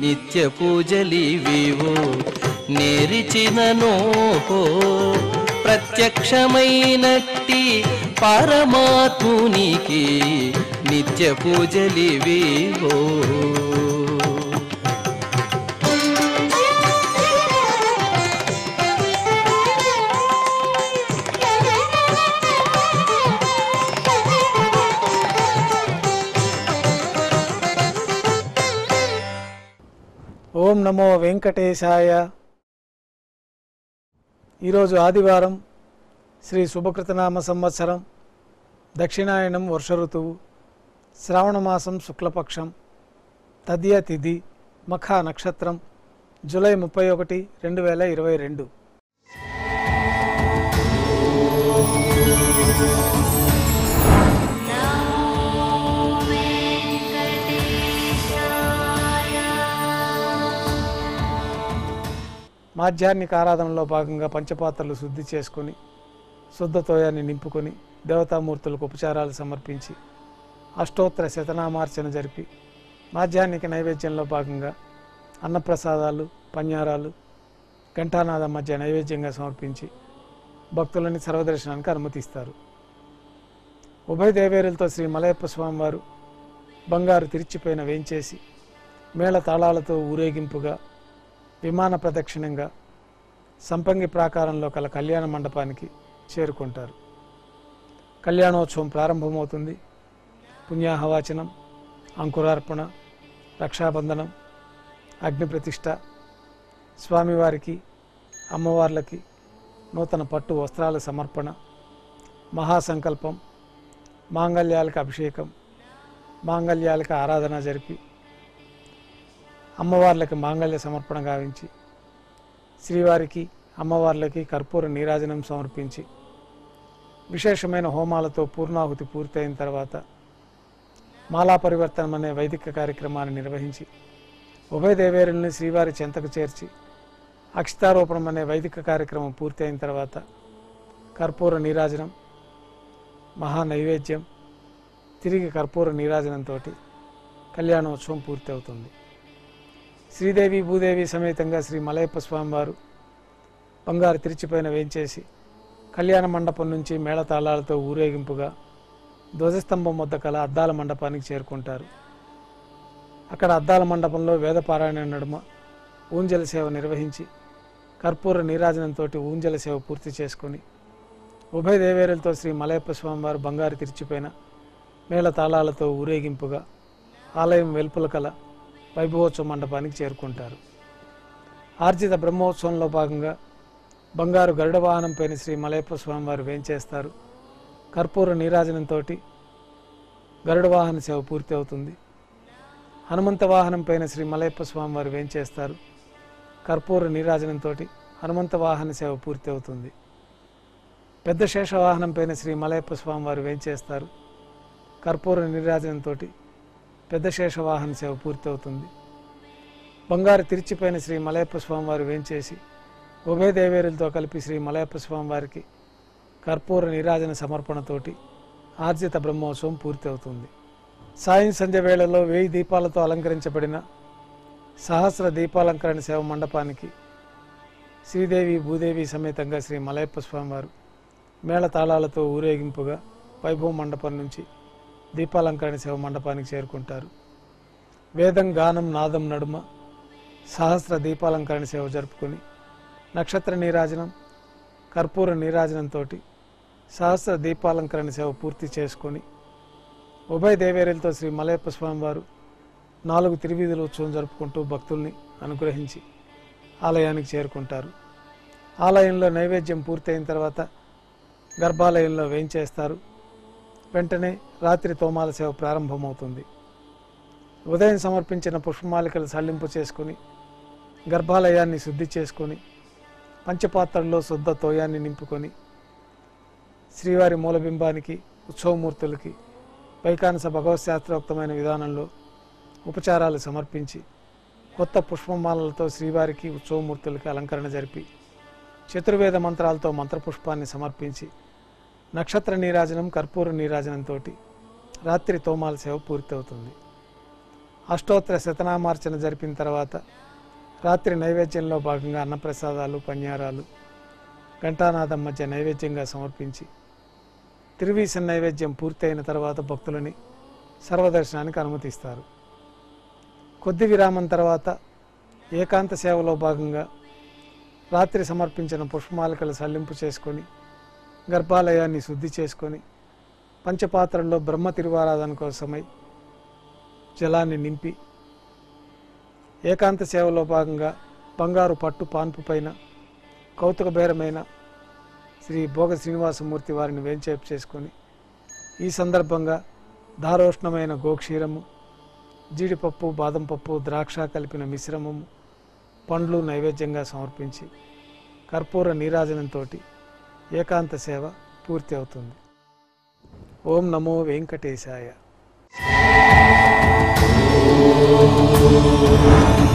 నిత్య పూజలివివో నేరిచిననో ప్రత్యక్షమైనట్టి పరమాత్మునికి నిత్య పూజలివివో ఓం నమో వెంకటేశాయ ఈరోజు ఆదివారం శ్రీ శుభకృతనామ సంవత్సరం దక్షిణాయనం వర్ష ఋతువు శ్రావణమాసం శుక్లపక్షం తదియ తిథి మఖా నక్షత్రం జూలై ముప్పై ఒకటి రెండు వేల ఇరవై రెండు మాధ్యాహ్నిక ఆరాధనలో భాగంగా పంచపాత్రలు శుద్ధి చేసుకొని శుద్ధ తోయాన్ని నింపుకొని దేవతామూర్తులకు ఉపచారాలు సమర్పించి అష్టోత్తర శతనామార్చన జరిపి మాధ్యాహ్నిక నైవేద్యంలో భాగంగా అన్నప్రసాదాలు పన్యారాలు ఘంటానాదం మధ్య నైవేద్యంగా సమర్పించి భక్తులని సర్వదర్శనానికి అనుమతిస్తారు ఉభయ దేవేరులతో శ్రీ మలయప్ప స్వామివారు బంగారు తిరిచిపోయిన వేంచేసి మేళ తాళాలతో ఊరేగింపుగా విమాన ప్రదక్షిణంగా సంపంగి ప్రాకారంలో కల కళ్యాణ మండపానికి చేరుకుంటారు కళ్యాణోత్సవం ప్రారంభమవుతుంది పుణ్యాహవాచనం అంకురార్పణ రక్షాబంధనం అగ్ని ప్రతిష్ట స్వామివారికి అమ్మవార్లకి నూతన పట్టు వస్త్రాల సమర్పణ మహాసంకల్పం మాంగళ్యాలకు అభిషేకం మాంగళ్యాలకు ఆరాధన జరిపి అమ్మవార్లకి మాంగళ్య సమర్పణ గావించి శ్రీవారికి అమ్మవార్లకి కర్పూర నీరాజనం సమర్పించి విశేషమైన హోమాలతో పూర్ణాహుతి పూర్తయిన తర్వాత మాలా పరివర్తనం అనే వైదిక కార్యక్రమాన్ని నిర్వహించి ఉభయ దేవేరుల్ని శ్రీవారి చెంతకు చేర్చి అక్షతారోపణం అనే వైదిక కార్యక్రమం పూర్తయిన తర్వాత కర్పూర నీరాజనం మహా నైవేద్యం తిరిగి కర్పూర నీరాజనంతో కళ్యాణోత్సవం పూర్తి అవుతుంది శ్రీదేవి భూదేవి సమేతంగా శ్రీ మలయప్ప స్వామివారు బంగారు తిరిచిపోయిన వేంచేసి కళ్యాణ మండపం నుంచి మేళతాళాలతో ఊరేగింపుగా ధ్వజస్తంభం వద్ద కల అద్దాల మండపానికి చేరుకుంటారు అక్కడ అద్దాల మండపంలో వేదపారాయణ నడుమ ఊంజల సేవ నిర్వహించి కర్పూర నీరాజనంతో ఊంజల సేవ పూర్తి చేసుకొని ఉభయ దేవేరులతో శ్రీ మలయప్ప స్వామివారు బంగారు తిరిచిపోయిన మేళ తాళాలతో ఊరేగింపుగా ఆలయం వెలుపుల కల వైభవోత్సవ మండపానికి చేరుకుంటారు ఆర్జిత బ్రహ్మోత్సవంలో భాగంగా బంగారు గరుడ వాహనంపైన శ్రీ మలయప్ప స్వామివారు వేంచేస్తారు కర్పూర నీరాజనంతో గరుడ వాహన సేవ పూర్తి అవుతుంది హనుమంత వాహనం పైన శ్రీ మలయప్ప స్వామివారు వేంచేస్తారు కర్పూర నీరాజనంతో హనుమంత వాహన సేవ పూర్తి అవుతుంది పెద్ద శేష వాహనం పైన శ్రీ మలయప్ప స్వామివారు వేంచేస్తారు కర్పూర నీరాజనంతో పెద్ద శేష వాహన సేవ పూర్తి అవుతుంది బంగారు తిరిచిపోయిన శ్రీ మలయప్ప స్వామివారు వేంచేసి ఉభయ దేవేరులతో కలిపి శ్రీ మలయప్ప స్వామివారికి కర్పూర నీరాజన సమర్పణతోటి ఆర్జిత బ్రహ్మోత్సవం పూర్తి అవుతుంది సాయం సంధ్య వేళలో వెయ్యి దీపాలతో అలంకరించబడిన సహస్ర దీపాలంకరణ సేవ మండపానికి శ్రీదేవి భూదేవి సమేతంగా శ్రీ మలయప్ప స్వామివారు మేళ తాళాలతో ఊరేగింపుగా వైభవ మండపం నుంచి దీపాలంకరణ సేవ మండపానికి చేరుకుంటారు వేదం గానం నాదం నడుమ సహస్ర దీపాలంకరణ సేవ జరుపుకొని నక్షత్ర నీరాజనం కర్పూర నీరాజనంతో సహస్ర దీపాలంకరణ సేవ పూర్తి చేసుకొని ఉభయ దేవేరులతో శ్రీ మలయప్ప స్వామివారు నాలుగు తిరువీధుల ఉత్సవం జరుపుకుంటూ భక్తుల్ని అనుగ్రహించి ఆలయానికి చేరుకుంటారు ఆలయంలో నైవేద్యం పూర్తయిన తర్వాత గర్భాలయంలో వేయించేస్తారు వెంటనే రాత్రి తోమాల సేవ ప్రారంభమవుతుంది ఉదయం సమర్పించిన పుష్పమాలికలు సల్లింపు చేసుకుని గర్భాలయాన్ని శుద్ధి చేసుకొని పంచపాత్రల్లో శుద్ధ తోయాన్ని నింపుకొని శ్రీవారి మూలబింబానికి ఉత్సవమూర్తులకి వైకానస భగవత్ శాస్త్రోక్తమైన విధానంలో ఉపచారాలు సమర్పించి కొత్త పుష్పమాలలతో శ్రీవారికి ఉత్సవమూర్తులకి అలంకరణ జరిపి చతుర్వేద మంత్రాలతో మంత్రపుష్పాన్ని సమర్పించి నక్షత్ర నీరాజనం కర్పూర నీరాజనంతో రాత్రి తోమాల సేవ పూర్తవుతుంది అష్టోత్తర శతనామార్చన జరిపిన తర్వాత రాత్రి నైవేద్యంలో భాగంగా అన్నప్రసాదాలు పన్యారాలు ఘంటానాదం మధ్య నైవేద్యంగా సమర్పించి తిరువీస నైవేద్యం పూర్తయిన తర్వాత భక్తులని సర్వదర్శనానికి అనుమతిస్తారు కొద్ది విరామం తర్వాత ఏకాంత సేవలో భాగంగా రాత్రి సమర్పించిన పుష్పమాలికలు సల్లింపు చేసుకొని గర్భాలయాన్ని శుద్ధి చేసుకొని పంచపాత్రల్లో బ్రహ్మ తిరువారాధన కోసమై జలాన్ని నింపి ఏకాంత సేవలో భాగంగా బంగారు పట్టు పాన్పు పైన కౌతుకబేరమైన శ్రీ భోగ శ్రీనివాసమూర్తి వారిని వేంచేపు చేసుకొని ఈ సందర్భంగా దారోష్ణమైన గోక్షీరము జీడిపప్పు బాదం పప్పు ద్రాక్ష కలిపిన మిశ్రమము పండ్లు నైవేద్యంగా సమర్పించి కర్పూర నీరాజనంతో ఏకాంత సేవ పూర్తి అవుతుంది ఓం నమో వెంకటేశాయ